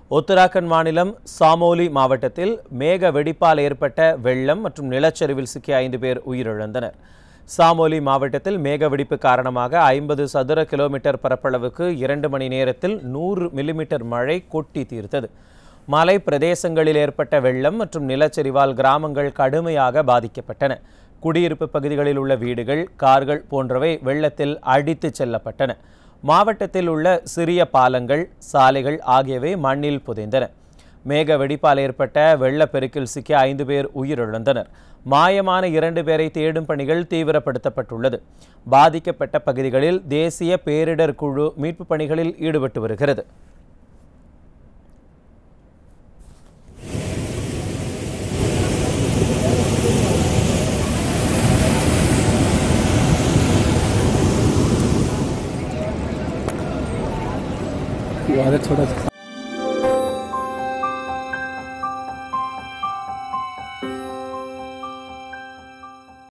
உத்தராகண்ட் மாநிலம் சாமோலி மாவட்டத்தில் மேக வெடிப்பால் ஏற்பட்ட வெள்ளம் மற்றும் நிலச்சரிவில் சிக்கிய ஐந்து பேர் உயிரிழந்தனர் சாமோலி மாவட்டத்தில் மேக வெடிப்பு காரணமாக ஐம்பது சதுர கிலோமீட்டர் பரப்பளவுக்கு இரண்டு மணி நேரத்தில் நூறு மில்லிமீட்டர் மழை கொட்டி தீர்த்தது மலை பிரதேசங்களில் ஏற்பட்ட வெள்ளம் மற்றும் நிலச்சரிவால் கிராமங்கள் கடுமையாக பாதிக்கப்பட்டன குடியிருப்பு பகுதிகளில் உள்ள வீடுகள் கார்கள் போன்றவை வெள்ளத்தில் அடித்துச் செல்லப்பட்டன மாவட்டத்தில் உள்ள சிறிய பாலங்கள் சாலைகள் ஆகியவை மண்ணில் புதைந்தன மேக வெடிப்பால் ஏற்பட்ட வெள்ளப்பெருக்கில் சிக்கிய ஐந்து பேர் உயிரிழந்தனர் மாயமான இரண்டு பேரை தேடும் பணிகள் தீவிரப்படுத்தப்பட்டுள்ளது பாதிக்கப்பட்ட பகுதிகளில் தேசிய பேரிடர் குழு மீட்புப் பணிகளில் ஈடுபட்டு வருகிறது वायरस थोड़ा सा